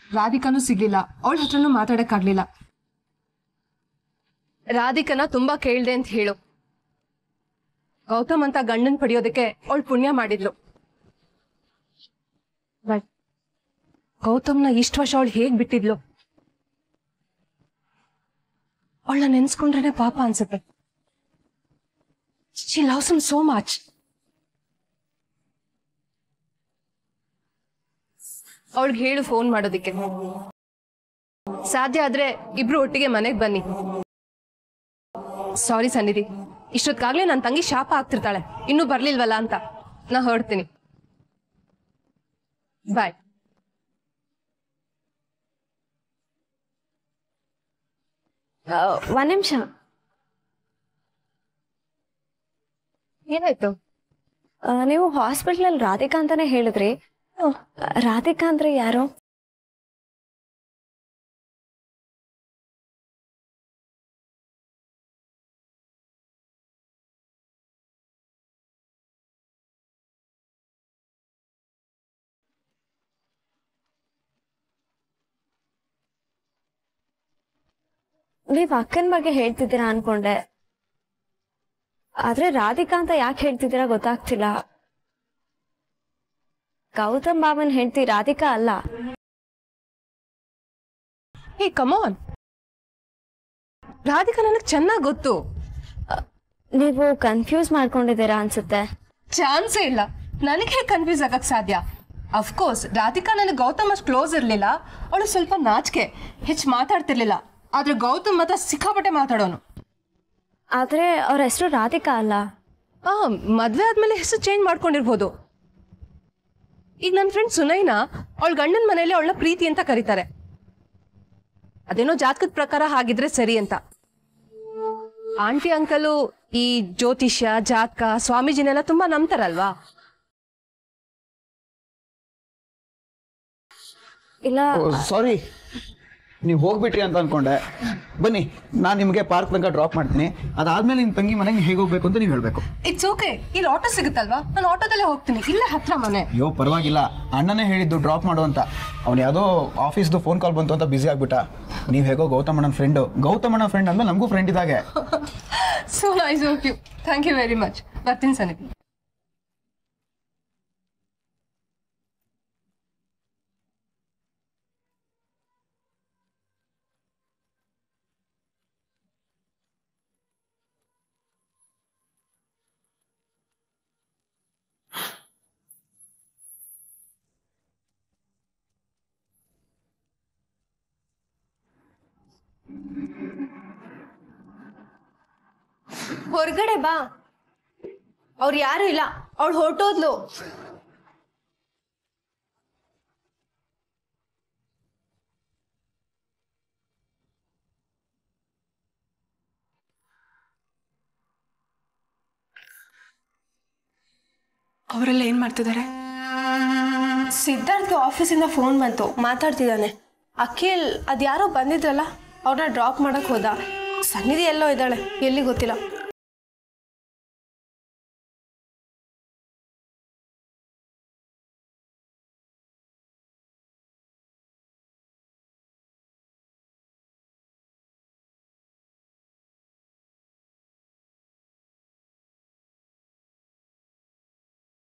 ರಾಧಿಕಾನು ಸಿಗ್ಲಿಲ್ಲ ಅವಳ ಹತ್ರನೂ ಮಾತಾಡಕ್ಕಾಗ್ಲಿಲ್ಲ ರಾಧಿಕನ ತುಂಬಾ ಕೇಳ್ದೆ ಅಂತ ಹೇಳು ಗೌತಮ್ ಅಂತ ಗಂಡನ್ ಪಡೆಯೋದಕ್ಕೆ ಅವಳು ಪುಣ್ಯ ಮಾಡಿದ್ಲು ಬಟ್ ಗೌತಮ್ನ ಇಷ್ಟ ವರ್ಷ ಅವಳು ಹೇಗ್ ಬಿಟ್ಟಿದ್ಲು ಅವಳನ್ನ ನೆನ್ಸ್ಕೊಂಡ್ರೇನೆ ಪಾಪ ಅನ್ಸುತ್ತೆ she loves him so much ಅವಳಿಗೆ ಹೇಳು ಫೋನ್ ಮಾಡೋದಿಕ್ಕೆ ಸಾಧ್ಯ ಆದ್ರೆ ಇಬ್ರು ಒಟ್ಟಿಗೆ ಮನೆಗೆ ಬನ್ನಿ ಸಾರಿ ಸನ್ನಿಧಿ ಇಷ್ಟೊತ್ತಾಗ್ಲೇ ನನ್ನ ತಂಗಿ ಶಾಪ ಆಗ್ತಿರ್ತಾಳೆ ಇನ್ನೂ ಬರ್ಲಿಲ್ವಲ್ಲ ಅಂತ ನಾ ಹೊರಡ್ತೀನಿ ಬಾಯ್ ಒಂದ್ ನಿಮಿಷ ಏನಾಯ್ತು ನೀವು ಹಾಸ್ಪಿಟ್ಲಲ್ಲಿ ರಾಧಿಕಾ ಅಂತಾನೆ ಹೇಳಿದ್ರಿ ಆ, ರಾಧಿಕಾ ಅಂದ್ರೆ ಯಾರು ನೀವ್ ಅಕ್ಕನ ಬಗ್ಗೆ ಹೇಳ್ತಿದ್ದೀರಾ ಅನ್ಕೊಂಡೆ ಆದ್ರೆ ರಾಧಿಕಾ ಅಂತ ಯಾಕೆ ಹೇಳ್ತಿದ್ದೀರಾ ಗೊತ್ತಾಗ್ತಿಲ್ಲ ಗೌತಮ್ ಬಾಬನ್ ಹೆಂಡತಿ ರಾಧಿಕಾ ಅಲ್ಲ ಹೇ ಕಮಾನ್ ರಾಧಿಕಾ ನನಗೆ ಚೆನ್ನಾಗಿ ಗೊತ್ತು ನೀವು ಕನ್ಫ್ಯೂಸ್ ಮಾಡ್ಕೊಂಡಿದ್ದೀರಾ ಅನ್ಸುತ್ತೆ ಚಾನ್ಸೇ ಇಲ್ಲ ನನಗೆ ಹೇಗೆ ಕನ್ಫ್ಯೂಸ್ ಆಗಕ್ ಸಾಧ್ಯ ಅಫ್ಕೋರ್ಸ್ ರಾಧಿಕಾ ನನಗೆ ಗೌತಮ್ ಅಷ್ಟು ಕ್ಲೋಸ್ ಇರಲಿಲ್ಲ ಅವಳು ಸ್ವಲ್ಪ ನಾಚಿಕೆ ಹೆಚ್ಚು ಮಾತಾಡ್ತಿರ್ಲಿಲ್ಲ ಆದ್ರೆ ಗೌತಮ್ ಮಾತ್ರ ಸಿಕ್ಕಾಪಟ್ಟೆ ಮಾತಾಡೋನು ಆದ್ರೆ ಅವ್ರ ಹೆಸರು ರಾಧಿಕಾ ಅಲ್ಲ ಆ ಮದ್ವೆ ಆದ್ಮೇಲೆ ಹೆಸರು ಚೇಂಜ್ ಮಾಡ್ಕೊಂಡಿರ್ಬೋದು ಈಗ ನನ್ನ ಫ್ರೆಂಡ್ ಸುನೈನಾ ಅವಳ ಗಂಡನ ಮನೇಲಿ ಅವಳ ಪ್ರೀತಿ ಅಂತ ಕರೀತಾರೆ ಅದೇನೋ ಜಾತಕದ ಪ್ರಕಾರ ಹಾಗಿದ್ರೆ ಸರಿ ಅಂತ ಆಂಟಿ ಅಂಕಲು ಈ ಜ್ಯೋತಿಷ್ಯ ಜಾತಕ ಸ್ವಾಮೀಜಿನೆಲ್ಲ ತುಂಬಾ ನಂಬ್ತಾರಲ್ವಾ ಇಲ್ಲ ಸಾರಿ ನೀವು ಹೋಗ್ಬಿಟ್ರಿ ಅಂತ ಅನ್ಕೊಂಡೆ ಬನ್ನಿ ನಾನು ನಿಮಗೆ ಪಾರ್ಕ್ ತನಕ ಡ್ರಾಪ್ ಮಾಡ್ತೀನಿ ಅದಾದ್ಮೇಲೆ ನಿಮ್ಮ ತಂಗಿ ಮನೆಗೆ ಹೇಗೆ ಹೋಗ್ಬೇಕು ಅಂತ ನೀವು ಹೇಳಬೇಕು ಇಟ್ಸ್ ಓಕೆ ಇಲ್ಲಿ ಆಟೋ ಸಿಗುತ್ತಲ್ವಾ ನಾನು ಆಟೋದಲ್ಲೇ ಹೋಗ್ತೀನಿ ಇಲ್ಲೇ ಹತ್ರ ಮನೆ ಅಯ್ಯೋ ಪರವಾಗಿಲ್ಲ ಅಣ್ಣನೇ ಹೇಳಿದ್ದು ಡ್ರಾಪ್ ಮಾಡು ಅಂತ ಅವ್ನು ಯಾವುದೋ ಆಫೀಸ್ದು ಫೋನ್ ಕಾಲ್ ಬಂತು ಅಂತ ಬ್ಯುಸಿ ಆಗ್ಬಿಟ್ಟ ನೀವು ಹೇಗೋ ಗೌತಮಣ್ಣನ ಫ್ರೆಂಡು ಗೌತಮಣ್ಣ ಫ್ರೆಂಡ್ ಅಂದ್ಮೇಲೆ ನಮಗೂ ಫ್ರೆಂಡ್ ಇದ್ದಾಗೆ so nice of you thank you very much ಬರ್ತೀನಿ ಸನಿ ಹೊರಗಡೆ ಬಾ ಅವ್ರು ಯಾರು ಇಲ್ಲ ಅವಳು ಹೊರಟೋದ್ಲು ಅವರೆಲ್ಲ ಏನ್ ಮಾಡ್ತಿದ್ದಾರೆ ಸಿದ್ಧಾರ್ಥ್ಗೆ ಆಫೀಸಿಂದ ಫೋನ್ ಬಂತು ಮಾತಾಡ್ತಿದ್ದಾನೆ ಅಖಿಲ್ ಅದ್ಯಾರೋ ಬಂದಿದ್ರಲ್ಲ ಅವ್ರನ್ನ ಡ್ರಾಪ್ ಮಾಡಕ್ ಹೋದ ಸನ್ನಿಧಿ ಎಲ್ಲೋ ಇದ್ದಾಳೆ ಎಲ್ಲಿ ಗೊತ್ತಿಲ್ಲ